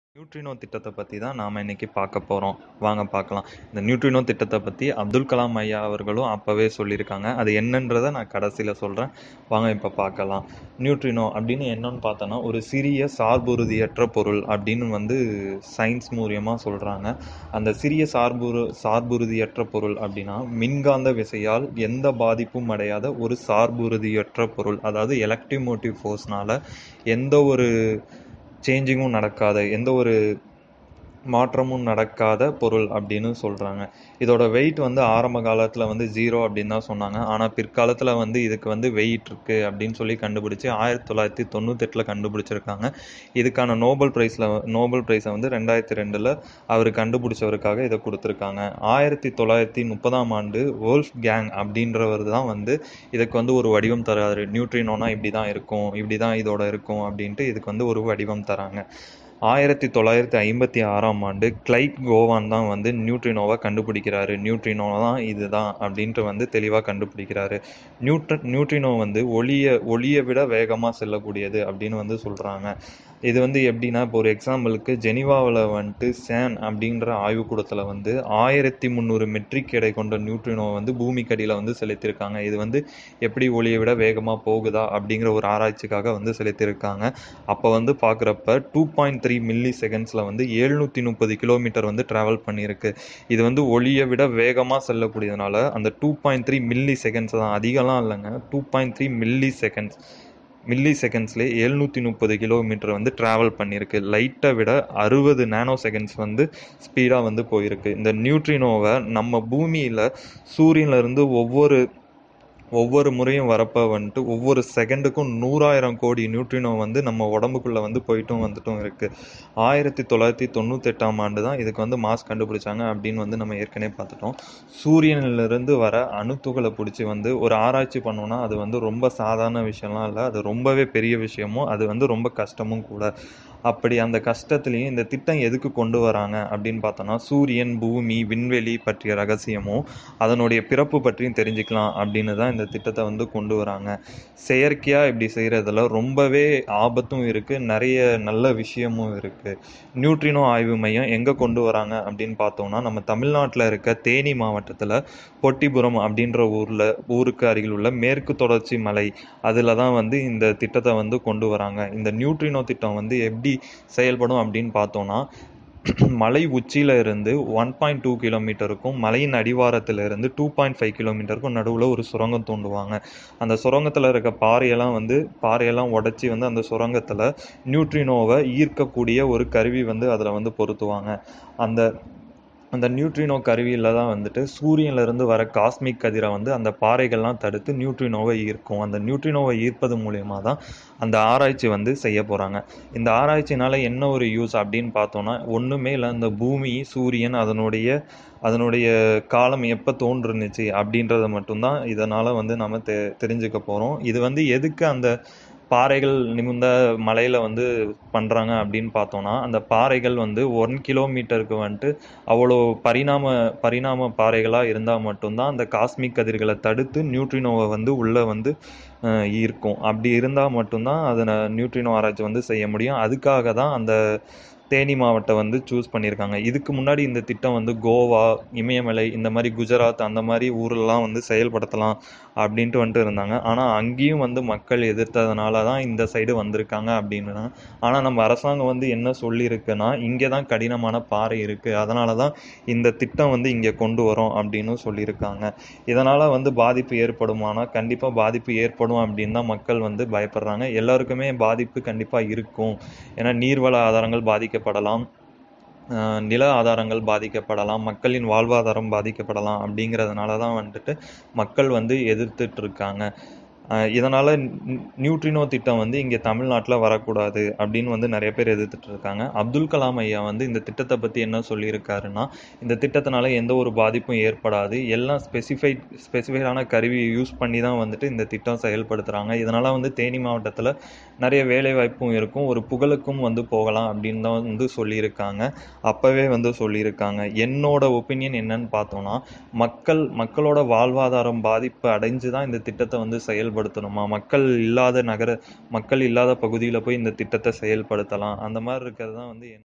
neutrino திட்டத்தை பற்றி தான் நாம் இன்னைக்கு பார்க்க போகிறோம் வாங்க பார்க்கலாம் இந்த நியூட்ரினோ திட்டத்தை பற்றி அப்துல் கலாம் ஐயா அவர்களும் அப்போவே சொல்லியிருக்காங்க அது என்னன்றதை நான் கடைசியில் சொல்கிறேன் வாங்க இப்போ பார்க்கலாம் நியூட்ரினோ அப்படின்னு என்னன்னு பார்த்தோன்னா ஒரு சிறிய சார்புறுதியற்ற பொருள் அப்படின்னு வந்து சயின்ஸ் மூலியமாக சொல்கிறாங்க அந்த சிறிய சார்புறு சார்புறுதியற்ற பொருள் அப்படின்னா மின்காந்த விசையால் எந்த பாதிப்பும் அடையாத ஒரு சார்புறுதியற்ற பொருள் அதாவது எலக்ட்ரிமோட்டிவ் ஃபோர்ஸ்னால எந்த ஒரு சேஞ்சிங்கும் நடக்காத எந்த ஒரு மாற்றமும் நடக்காத பொருள் அப்படின்னு சொல்கிறாங்க இதோட வெயிட் வந்து ஆரம்ப காலத்தில் வந்து ஜீரோ அப்படின்னு தான் சொன்னாங்க ஆனால் பிற்காலத்தில் வந்து இதுக்கு வந்து வெயிட் இருக்குது அப்படின்னு சொல்லி கண்டுபிடிச்சி ஆயிரத்தி தொள்ளாயிரத்தி தொண்ணூத்தெட்டில் கண்டுபிடிச்சிருக்காங்க இதுக்கான நோபல் ப்ரைஸில் நோபல் ப்ரைஸை வந்து ரெண்டாயிரத்தி ரெண்டில் அவர் கண்டுபிடிச்சவருக்காக இதை கொடுத்துருக்காங்க ஆயிரத்தி தொள்ளாயிரத்தி முப்பதாம் ஆண்டு வோல்ஃப் கேங் அப்படின்றவர் தான் வந்து இதுக்கு வந்து ஒரு வடிவம் தராரு நியூட்ரினோனா இப்படி தான் இருக்கும் இப்படி தான் இதோட இருக்கும் அப்படின்ட்டு இதுக்கு வந்து ஒரு வடிவம் தராங்க ஆயிரத்தி தொள்ளாயிரத்தி ஐம்பத்தி ஆறாம் ஆண்டு கிளைட் கோவான் தான் வந்து நியூட்ரினோவை கண்டுபிடிக்கிறாரு நியூட்ரினோ தான் இதுதான் அப்படின்ட்டு வந்து தெளிவாக கண்டுபிடிக்கிறாரு நியூட்ர நியூட்ரினோ வந்து ஒளியை ஒளியை விட வேகமாக செல்லக்கூடியது அப்படின்னு வந்து சொல்கிறாங்க இது வந்து எப்படின்னா இப்போ ஒரு எக்ஸாம்பிளுக்கு ஜெனிவாவில் வந்துட்டு சேன் அப்படின்ற ஆய்வுக்கூடத்தில் வந்து ஆயிரத்தி முந்நூறு மெட்ரிக் எடை கொண்ட நியூட்ரினோ வந்து பூமிக்கடியில் வந்து செலுத்தியிருக்காங்க இது வந்து எப்படி ஒளியை விட வேகமாக போகுதா அப்படிங்கிற ஒரு ஆராய்ச்சிக்காக வந்து செலுத்தியிருக்காங்க அப்போ வந்து பார்க்குறப்ப டூ பாயிண்ட் த்ரீ மில்லி செகண்ட்ஸில் வந்து எழுநூற்றி முப்பது கிலோமீட்டர் வந்து ட்ராவல் பண்ணியிருக்கு இது வந்து ஒளியை விட வேகமாக செல்லக்கூடியதுனால அந்த two point three milliseconds தான் அதிகம்லாம் இல்லைங்க two point three milliseconds மில்லி செகண்ட்ஸ்லேயே எழுநூற்றி முப்பது கிலோமீட்டர் வந்து ட்ராவல் பண்ணியிருக்கு லைட்டை விட அறுபது நேனோ செகண்ட்ஸ் வந்து ஸ்பீடாக வந்து போயிருக்கு இந்த நியூட்ரினோவை நம்ம பூமியில் சூரியன்லேருந்து ஒவ்வொரு ஒவ்வொரு முறையும் வரப்போ வந்துட்டு ஒவ்வொரு செகண்டுக்கும் நூறாயிரம் கோடி நியூட்ரினோ வந்து நம்ம உடம்புக்குள்ளே வந்து போயிட்டும் வந்துட்டும் இருக்குது ஆயிரத்தி தொள்ளாயிரத்தி தொண்ணூத்தெட்டாம் ஆண்டு தான் இதுக்கு வந்து மாஸ் கண்டுபிடிச்சாங்க அப்படின்னு வந்து நம்ம ஏற்கனவே பார்த்துட்டோம் சூரியனிலிருந்து வர அணுத்துகளை பிடிச்சி வந்து ஒரு ஆராய்ச்சி பண்ணோன்னா அது வந்து ரொம்ப சாதாரண விஷயம்லாம் இல்லை அது ரொம்பவே பெரிய விஷயமும் அது வந்து ரொம்ப கஷ்டமும் கூட அப்படி அந்த கஷ்டத்துலேயும் இந்த திட்டம் எதுக்கு கொண்டு வராங்க அப்படின்னு பார்த்தோன்னா சூரியன் பூமி விண்வெளி பற்றிய ரகசியமும் அதனுடைய பிறப்பு பற்றியும் தெரிஞ்சுக்கலாம் அப்படின்னு தான் இந்த திட்டத்தை வந்து கொண்டு வராங்க செயற்கையாக இப்படி செய்கிறதுல ரொம்பவே ஆபத்தும் இருக்குது நிறைய நல்ல விஷயமும் இருக்குது நியூட்ரினோ ஆய்வு மையம் எங்கே கொண்டு வராங்க அப்படின்னு பார்த்தோம்னா நம்ம தமிழ்நாட்டில் இருக்க தேனி மாவட்டத்தில் பொட்டிபுரம் அப்படின்ற ஊரில் ஊருக்கு அருகில் உள்ள மேற்கு தொடர்ச்சி மலை அதில் தான் வந்து இந்த திட்டத்தை வந்து கொண்டு வராங்க இந்த நியூட்ரினோ திட்டம் வந்து எப்படி செயல்படும் அப்படின்னு பார்த்தோம்னா மலை உச்சியில் இருந்து ஒன் பாயிண்ட் டூ கிலோமீட்டருக்கும் மலையின் அடிவாரத்தில் இருந்து டூ பாயிண்ட் ஃபைவ் கிலோமீட்டருக்கும் நடுவில் ஒரு சுரங்கம் தோண்டுவாங்க அந்த சுரங்கத்தில் இருக்க பாறையெல்லாம் வந்து பாறையெல்லாம் உடச்சி வந்து அந்த சுரங்கத்தில் நியூட்ரினோவை ஈர்க்கக்கூடிய ஒரு கருவி வந்து அதில் வந்து பொருத்துவாங்க அந்த அந்த நியூட்ரினோ கருவியில் தான் வந்துட்டு சூரியன்லேருந்து வர காஸ்மிக் கதிரை வந்து அந்த பாறைகள்லாம் தடுத்து நியூட்ரினோவை ஈர்க்கும் அந்த நியூட்ரினோவை ஈர்ப்பது மூலயமா தான் அந்த ஆராய்ச்சி வந்து செய்ய போகிறாங்க இந்த ஆராய்ச்சினால் என்ன ஒரு யூஸ் அப்படின்னு பார்த்தோன்னா ஒன்றுமே இல்லை இந்த பூமி சூரியன் அதனுடைய அதனுடைய காலம் எப்போ தோன்றுனுச்சு அப்படின்றத மட்டும்தான் இதனால் வந்து நம்ம தெ தெரிஞ்சுக்க போகிறோம் இது வந்து எதுக்கு அந்த பாறைகள் நிமிர்ந்த மலையில் வந்து பண்ணுறாங்க அப்படின்னு பார்த்தோன்னா அந்த பாறைகள் வந்து ஒன் கிலோமீட்டருக்கு வந்துட்டு அவ்வளோ பரிணாம பரிணாம பாறைகளாக இருந்தால் மட்டும்தான் அந்த காஸ்மிக் கதிர்களை தடுத்து நியூட்ரினோவை வந்து உள்ளே வந்து ஈர்க்கும் அப்படி இருந்தால் மட்டும்தான் அதை நியூட்ரினோ ஆராய்ச்சி வந்து செய்ய முடியும் அதுக்காக தான் அந்த தேனி மாவட்டம் வந்து சூஸ் பண்ணியிருக்காங்க இதுக்கு முன்னாடி இந்த திட்டம் வந்து கோவா இமயமலை இந்த மாதிரி குஜராத் அந்த மாதிரி ஊரெல்லாம் வந்து செயல்படுத்தலாம் அப்படின்ட்டு வந்துட்டு இருந்தாங்க ஆனால் அங்கேயும் வந்து மக்கள் எதிர்த்ததுனால தான் இந்த சைடு வந்திருக்காங்க அப்படின்னா ஆனால் நம்ம அரசாங்கம் வந்து என்ன சொல்லியிருக்குன்னா இங்கே தான் கடினமான பாறை இருக்குது அதனால தான் இந்த திட்டம் வந்து இங்கே கொண்டு வரோம் அப்படின்னு சொல்லியிருக்காங்க இதனால் வந்து பாதிப்பு ஏற்படுமானா கண்டிப்பாக பாதிப்பு ஏற்படும் அப்படின்னு தான் மக்கள் வந்து பயப்படுறாங்க எல்லாருக்குமே பாதிப்பு கண்டிப்பாக இருக்கும் ஏன்னா நீர்வள ஆதாரங்கள் பாதிக்க பாதிக்கப்படலாம் நில ஆதாரங்கள் பாதிக்கப்படலாம் மக்களின் வாழ்வாதாரம் பாதிக்கப்படலாம் அப்படிங்கிறதுனால தான் வந்துட்டு மக்கள் வந்து எதிர்த்துட்டு இருக்காங்க இதனால் நியூட்ரினோ திட்டம் வந்து இங்கே தமிழ்நாட்டில் வரக்கூடாது அப்படின்னு வந்து நிறைய பேர் எதிர்த்துட்டு இருக்காங்க அப்துல் கலாம் ஐயா வந்து இந்த திட்டத்தை பற்றி என்ன சொல்லியிருக்காருன்னா இந்த திட்டத்தினால எந்த ஒரு பாதிப்பும் ஏற்படாது எல்லாம் ஸ்பெசிஃபைட் ஸ்பெசிஃபைடான கருவியை யூஸ் பண்ணி தான் வந்துட்டு இந்த திட்டம் செயல்படுத்துகிறாங்க இதனால் வந்து தேனி மாவட்டத்தில் நிறைய வேலை வாய்ப்பும் இருக்கும் ஒரு புகழுக்கும் வந்து போகலாம் அப்படின்னு தான் வந்து சொல்லியிருக்காங்க அப்போவே வந்து சொல்லியிருக்காங்க என்னோட ஒப்பீனியன் என்னன்னு பார்த்தோன்னா மக்கள் மக்களோட வாழ்வாதாரம் பாதிப்பு அடைஞ்சு தான் இந்த திட்டத்தை வந்து செயல்படுத்த செயல்படுத்தணுமா மக்கள் இல்லாத நகர மக்கள் இல்லாத பகுதியில் போய் இந்த திட்டத்தை செயல்படுத்தலாம் அந்த மாதிரி இருக்கிறது தான் வந்து